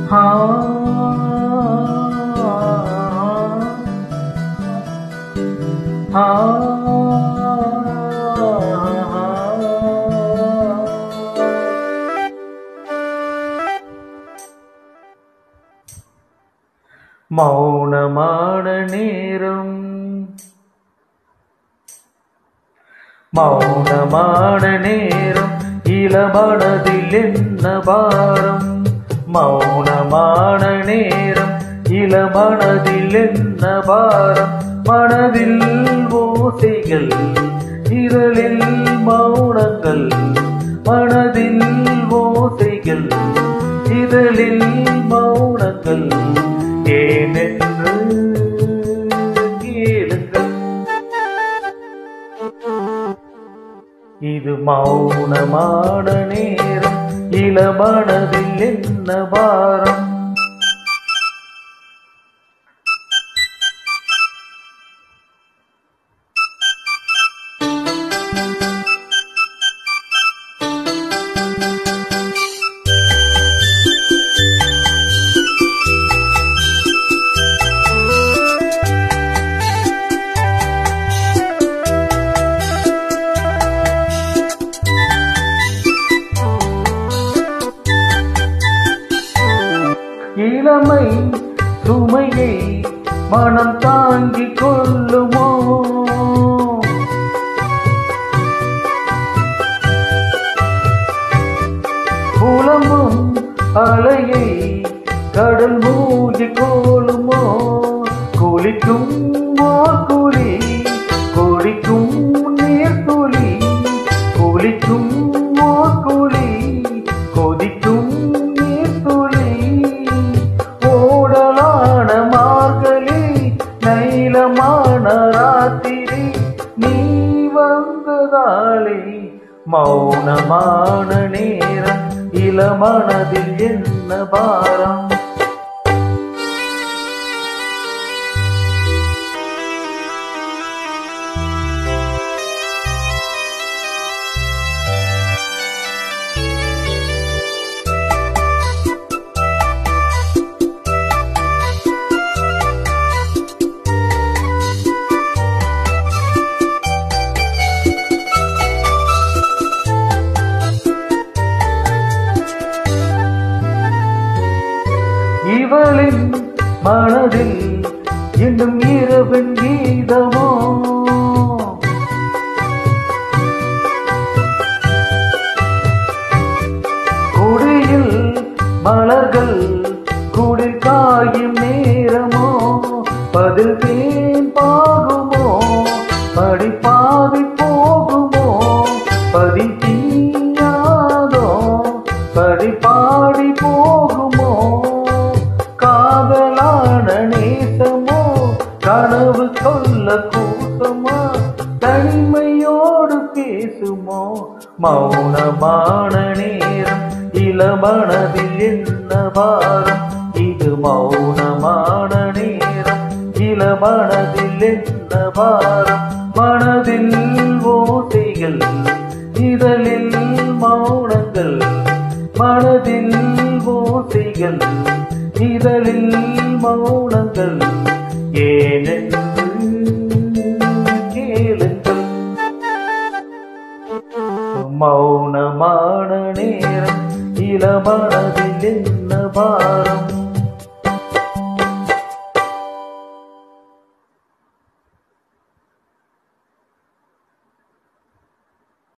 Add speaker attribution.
Speaker 1: ஆ ஆ மௌனமான நேரம் மௌனமான நேரம் இளமனதில் என்ன பாரம் மௌனமான நேரம் இளமனதில் என்ன பாரம் மனதில் ஓசைகள் இரலில் மௌனங்கள் மனதில் ஓசைகள் இதழில் மௌனங்கள் ஏனென்று கேளுங்கள் இது மௌனமான நேரம் இளமனதில் என்ன பாரம் இளமை சுமையை மனம் தாங்கிக் கொள்ளுமோ புலம்பும் அலையை கடல் மூழ்கி கோலுமோ குளிக்கும் ஓர் குழி குளிக்கும் நீர் துளி குளிக்கும் ஓர் குழி கொதிக்கும் நீர் துளி ஓடலான மார்கழி நைலமான ராத்திரி நீ வந்ததாலே மௌனமான நேரம் இளமனதில் என்ன பாரம் இவளின் மனதில் இன்னும் இரவின் கீதமோ குடியில் மலர்கள் குடில் காயும் நேரமோ பதில் தேன் பாகுமோ படிப்பாதி போகுமோ பதி தீயாதோ படிப்பாடி போகுமோ காதலான நேசமோ கனவு சொல்ல கூட்டமோ தனிமையோடு பேசுமோ மௌனமான நேரம் இளமனதில் என்ன பாரம் இது மௌனமான நேரம் இளமனதில் என்ன பாரம் மனதில் ஓசைகள் இதழில் மௌனங்கள் மனதில் ஓசைகள் இதழில் மௌனங்கள் ஏனென்று கேளுங்கள் மௌனமான நேரம் இளமனதில் என்ன பாரம்